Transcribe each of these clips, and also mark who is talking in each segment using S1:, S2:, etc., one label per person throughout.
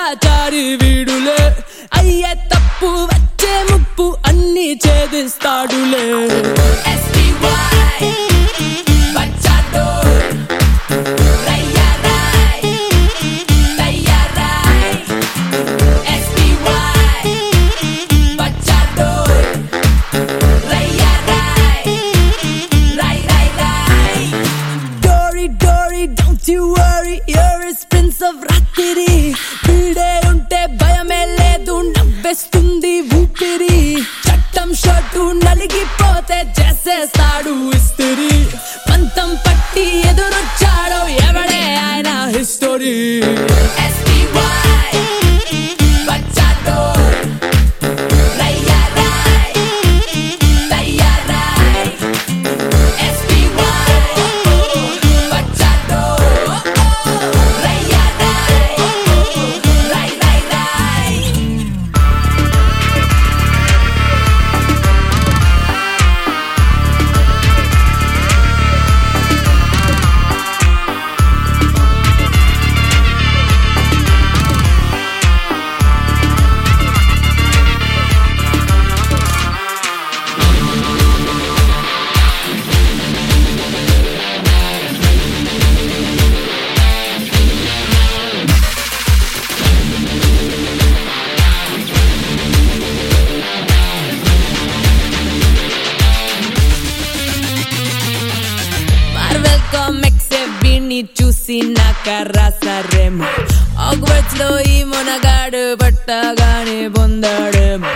S1: గూఢాచారి వీడులే అయ్యే తప్పు వచ్చే ముప్పు అన్ని ఛేదిస్తాడులే
S2: SPY Bachador Rayaray Rayaray SPY Bachador Rayaray Ray Ray Ray
S1: Dory, Dory, don't you worry, you're his prince of రాత్రి వీడే ఉంటే భయమే లేదు నవ్వేస్తుంది ఊపిరి చట్టం షర్టు నలిగిపోతే చేసేస్తాడు ఇస్తిరి పంతం పట్టి ఎదురొచ్చాడో ఎవడే ఆయన history
S2: SPY Bachador Rayaray Rayaray SPY Bachador Rayaray Ray Ray Ray
S1: Marvel comics వీణ్ణి చూసి నాక రాసారేమో ఆగ్వర్డ్స్ లో ఈ మునగాడు పట్టగానే పొందాడేమో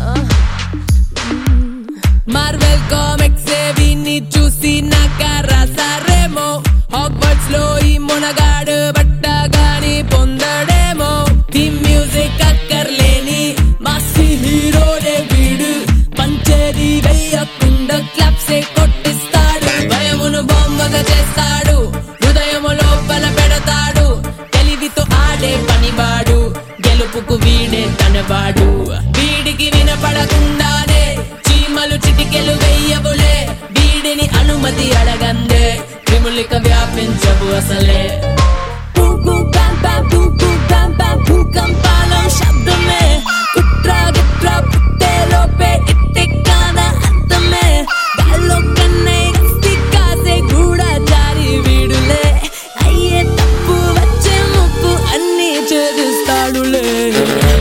S1: మార్వెల్ కామిక్స్ వీణ్ణి చూసి నాక రాసారేమో హాగ్వర్డ్స్ లో ఈ మునగాడు పట్టగానే పొందాడేమో థీమ్ మ్యూజిక్ అక్కర్లేని మాసి హీరోనే వీడు పంచేది వెయ్యకుండా క్లాప్సే కొట్టిస్తాడు భయమును బొమ్మగా చేస్తాడు హృదయము లోపల పెడతాడు తెలివితో ఆడే పనివాడు గెలుపుకు వీడే తనవాడు వీడికి వినపడకుండానే చీమలు చిటికెలు వెయ్యవులే వీడిని అనుమతి అడగందే క్రిములిక వ్యాపించవు అసలే పూకు ప్యాం ప్యాం పూకు ప్యాం ప్యాం భూకంపాల శబ్దమే కుట్ర గిట్ర పుట్టే లోపే ఇట్టే కాన అంతమే గాల్లో కన్నే గస్తీ కాసే గూఢచారి వీడులే అయ్యే తప్పు వచ్చే ముప్పు అన్ని చేదిస్తాడులే